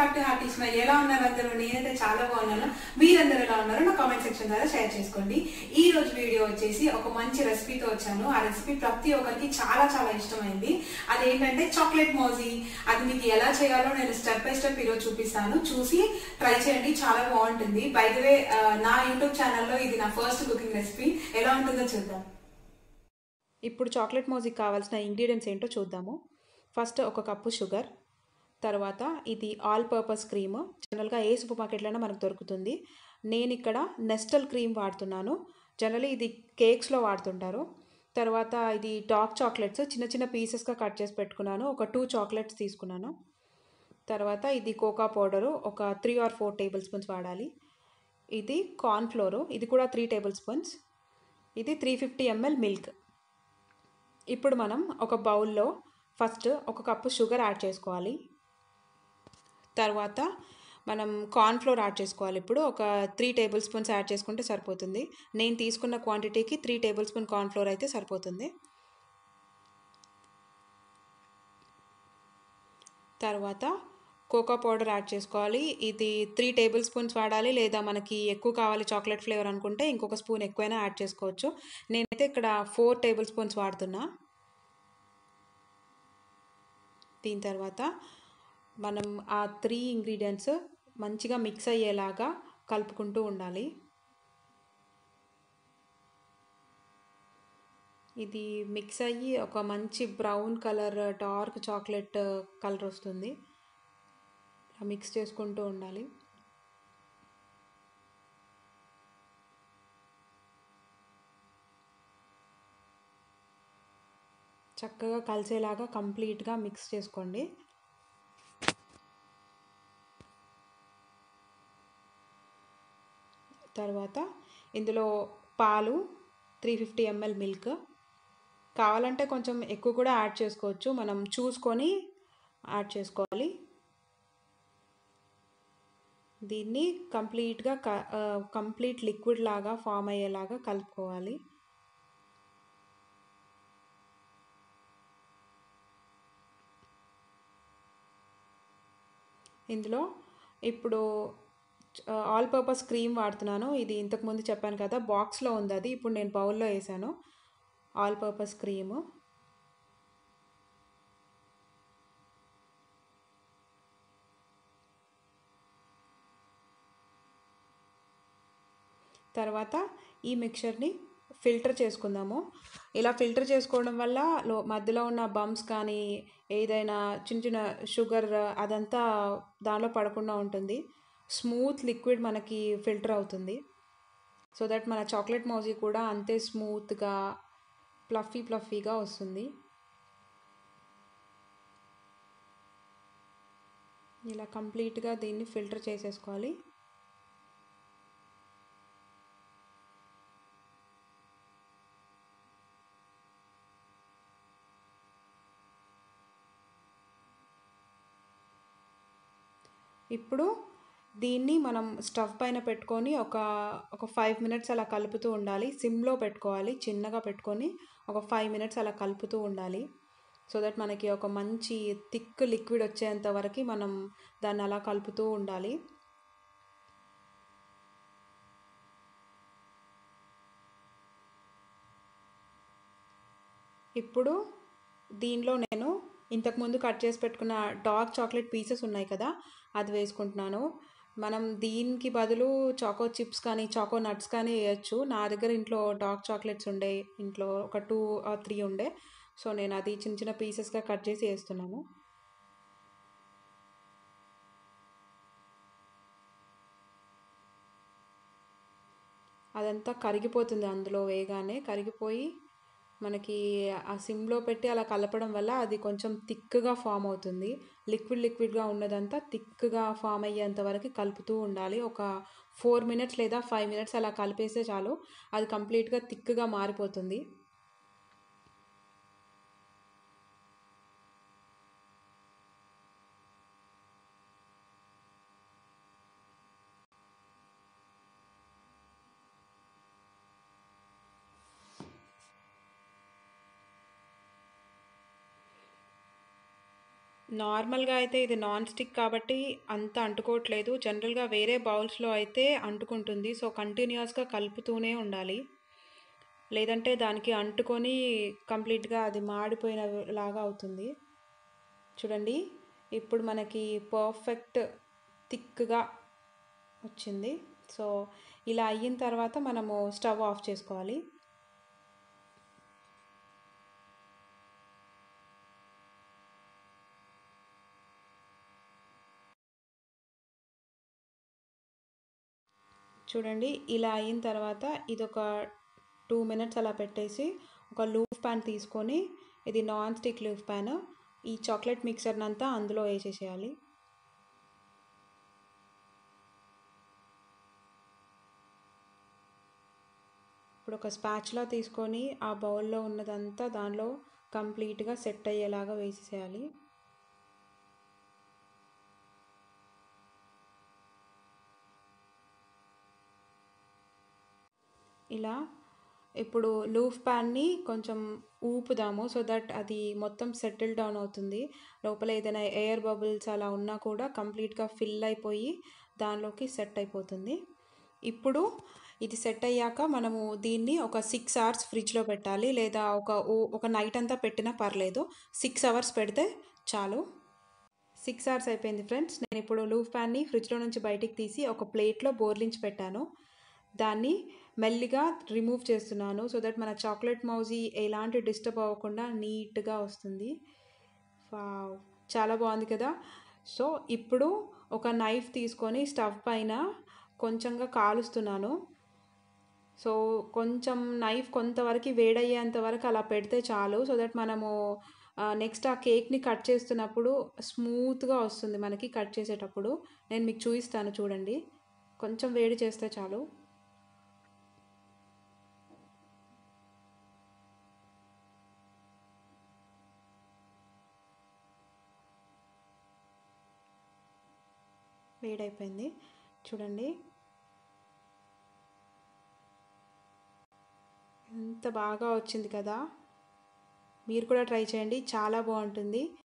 heart heart smile ఎలా ఉన్నారు అందరూ నేనైతే చాలా బాగున్నాను మీరందరూ ఎలా ఉన్నారో నా కామెంట్ సెక్షన్ ద్వారా షేర్ చేసుకోండి ఈ రోజు వీడియో వచ్చేసి ఒక మంచి రెసిపీతో వచ్చాను ఆ రెసిపీ ప్రతి ఒక్కరికి చాలా చాలా ఇష్టమైంది అదేంటంటే చాక్లెట్ మోజీ అది మీకు ఎలా చేయాలో నేను స్టెప్ బై స్టెప్ ఈరోజు చూపిస్తాను చూసి ట్రై చేయండి చాలా బాగుంటుంది బై ద వే నా యూట్యూబ్ ఛానల్లో ఇది నా ఫస్ట్ కుకింగ్ రెసిపీ ఎలా ఉంటుందో చూద్దాం ఇప్పుడు చాక్లెట్ మోజిక్ కావాల్సిన ఇంగ్రీడియంట్స్ ఏంటో చూద్దాము ఫస్ట్ ఒక కప్పు షుగర్ తర్వాత ఇది ఆల్ పర్పస్ క్రీమ్ జనరల్గా ఏ సూపర్ మార్కెట్లోనే మనకు దొరుకుతుంది నేను ఇక్కడ నెస్టల్ క్రీమ్ వాడుతున్నాను జనరల్లీ ఇది కేక్స్లో వాడుతుంటారు తర్వాత ఇది డార్క్ చాక్లెట్స్ చిన్న చిన్న పీసెస్గా కట్ చేసి పెట్టుకున్నాను ఒక టూ చాక్లెట్స్ తీసుకున్నాను తర్వాత ఇది కోకా పౌడరు ఒక three or four tablespoons వాడాలి ఇది కార్న్ ఫ్లోరు ఇది కూడా త్రీ టేబుల్ స్పూన్స్ ఇది త్రీ ఫిఫ్టీ ఎంఎల్ మిల్క్ ఇప్పుడు మనం ఒక బౌల్లో ఫస్ట్ ఒక కప్పు షుగర్ యాడ్ చేసుకోవాలి తర్వాత మనం కార్న్ ఫ్లోర్ యాడ్ చేసుకోవాలి ఇప్పుడు ఒక త్రీ టేబుల్ స్పూన్స్ యాడ్ చేసుకుంటే సరిపోతుంది నేను తీసుకున్న క్వాంటిటీకి three tablespoon corn flour అయితే సరిపోతుంది తర్వాత కోకో పౌడర్ యాడ్ చేసుకోవాలి ఇది త్రీ టేబుల్ స్పూన్స్ వాడాలి లేదా మనకి ఎక్కువ కావాలి చాక్లెట్ ఫ్లేవర్ అనుకుంటే ఇంకొక స్పూన్ ఎక్కువైనా యాడ్ చేసుకోవచ్చు నేనైతే ఇక్కడ ఫోర్ టేబుల్ స్పూన్స్ వాడుతున్నా దీని తర్వాత మనం ఆ త్రీ ఇంగ్రీడియంట్స్ మంచిగా మిక్స్ అయ్యేలాగా కలుపుకుంటూ ఉండాలి ఇది మిక్స్ అయ్యి ఒక మంచి brown colour dark chocolate colour వస్తుంది మిక్స్ చేసుకుంటూ ఉండాలి చక్కగా కలిసేలాగా కంప్లీట్గా మిక్స్ చేసుకోండి తర్వాత ఇందులో పాలు త్రీ ఫిఫ్టీ ఎంఎల్ మిల్క్ కావాలంటే కొంచెం ఎక్కువ కూడా యాడ్ చేసుకోవచ్చు మనం చూసుకొని యాడ్ చేసుకోవాలి దీన్ని కంప్లీట్గా కంప్లీట్ లిక్విడ్ లాగా ఫామ్ అయ్యేలాగా కలుపుకోవాలి ఇందులో ఇప్పుడు ఆల్ పర్పస్ క్రీమ్ వాడుతున్నాను ఇది ఇంతకుముందు చెప్పాను కదా బాక్స్లో ఉంది అది ఇప్పుడు నేను బౌల్లో వేసాను ఆల్ పర్పస్ క్రీము తర్వాత ఈ మిక్చర్ని ఫిల్టర్ చేసుకుందాము ఇలా ఫిల్టర్ చేసుకోవడం వల్ల లో మధ్యలో ఉన్న బంప్స్ కానీ ఏదైనా చిన్న చిన్న షుగర్ అదంతా దానిలో పడకుండా ఉంటుంది స్మూత్ లిక్విడ్ మనకి ఫిల్టర్ అవుతుంది సో దట్ మన చాక్లెట్ మౌజీ కూడా అంతే స్మూత్గా ప్లఫీ ప్లఫీగా వస్తుంది ఇలా కంప్లీట్గా దీన్ని ఫిల్టర్ చేసేసుకోవాలి ఇప్పుడు దీన్ని మనం స్టవ్ పైన పెట్టుకొని ఒక ఒక ఫైవ్ మినిట్స్ అలా కలుపుతూ ఉండాలి సిమ్లో పెట్టుకోవాలి చిన్నగా పెట్టుకొని ఒక ఫైవ్ మినిట్స్ అలా కలుపుతూ ఉండాలి సో దట్ మనకి ఒక మంచి థిక్ లిక్విడ్ వచ్చేంత వరకు మనం దాన్ని అలా కలుపుతూ ఉండాలి ఇప్పుడు దీనిలో నేను ఇంతకుముందు కట్ చేసి పెట్టుకున్న డార్క్ చాక్లెట్ పీసెస్ ఉన్నాయి కదా అది వేసుకుంటున్నాను మనం దీనికి బదులు చాకో చిప్స్ కానీ చాకో నట్స్ కానీ వేయచ్చు నా దగ్గర ఇంట్లో డార్క్ చాక్లెట్స్ ఉండే ఇంట్లో ఒక టూ ఆర్ త్రీ ఉండే సో నేను అది చిన్న చిన్న పీసెస్గా కట్ చేసి వేస్తున్నాను అదంతా కరిగిపోతుంది అందులో వేగానే కరిగిపోయి మనకి ఆ సిమ్లో పెట్టి అలా కలపడం వల్ల అది కొంచెం థిక్గా ఫామ్ అవుతుంది లిక్విడ్ లిక్విడ్గా ఉన్నదంతా థిక్గా ఫామ్ అయ్యేంత వరకు కలుపుతూ ఉండాలి ఒక ఫోర్ మినిట్స్ లేదా ఫైవ్ మినిట్స్ అలా కలిపేస్తే చాలు అది కంప్లీట్గా థిక్గా మారిపోతుంది నార్మల్గా అయితే ఇది నాన్ స్టిక్ కాబట్టి అంత అంటుకోవట్లేదు జనరల్గా వేరే బౌల్స్లో అయితే అంటుకుంటుంది సో కంటిన్యూస్గా కలుపుతూనే ఉండాలి లేదంటే దానికి అంటుకొని కంప్లీట్గా అది మాడిపోయిన లాగా అవుతుంది చూడండి ఇప్పుడు మనకి పర్ఫెక్ట్ థిక్గా వచ్చింది సో ఇలా అయిన తర్వాత మనము స్టవ్ ఆఫ్ చేసుకోవాలి చూడండి ఇలా అయిన తర్వాత ఇది ఒక టూ మినిట్స్ అలా పెట్టేసి ఒక లూఫ్ ప్యాన్ తీసుకొని ఇది నాన్ స్టిక్ లూఫ్ ప్యాన్ ఈ చాక్లెట్ మిక్సర్ని అంతా అందులో వేసేసేయాలి ఇప్పుడు ఒక స్పాచ్లా తీసుకొని ఆ బౌల్లో ఉన్నదంతా దానిలో కంప్లీట్గా సెట్ అయ్యేలాగా వేసేసేయాలి ఇలా ఇప్పుడు లూఫ్ ప్యాన్ని కొంచెం ఊపుదాము సో దట్ అది మొత్తం సెటిల్ డౌన్ అవుతుంది లోపల ఏదైనా ఎయిర్ బబుల్స్ అలా ఉన్నా కూడా కంప్లీట్గా ఫిల్ అయిపోయి దానిలోకి సెట్ అయిపోతుంది ఇప్పుడు ఇది సెట్ అయ్యాక మనము దీన్ని ఒక సిక్స్ అవర్స్ ఫ్రిడ్జ్లో పెట్టాలి లేదా ఒక ఒక నైట్ అంతా పెట్టినా పర్లేదు సిక్స్ అవర్స్ పెడితే చాలు సిక్స్ అవర్స్ అయిపోయింది ఫ్రెండ్స్ నేను ఇప్పుడు లూఫ్ ప్యాన్ని ఫ్రిడ్జ్లో నుంచి బయటికి తీసి ఒక ప్లేట్లో బోర్లించి పెట్టాను దాన్ని మెల్లిగా రిమూవ్ చేస్తున్నాను సో దట్ మన చాక్లెట్ మౌజీ ఎలాంటి డిస్టర్బ్ అవ్వకుండా నీట్గా వస్తుంది చాలా బాగుంది కదా సో ఇప్పుడు ఒక నైఫ్ తీసుకొని స్టవ్ పైన కొంచెంగా కాలుస్తున్నాను సో కొంచెం నైఫ్ కొంతవరకు వేడయ్యేంత వరకు అలా పెడితే చాలు సో దట్ మనము నెక్స్ట్ ఆ కేక్ని కట్ చేస్తున్నప్పుడు స్మూత్గా వస్తుంది మనకి కట్ చేసేటప్పుడు నేను మీకు చూపిస్తాను చూడండి కొంచెం వేడి చేస్తే చాలు వేడైపోయింది చూడండి ఎంత బాగా వచ్చింది కదా మీరు కూడా ట్రై చేయండి చాలా బాగుంటుంది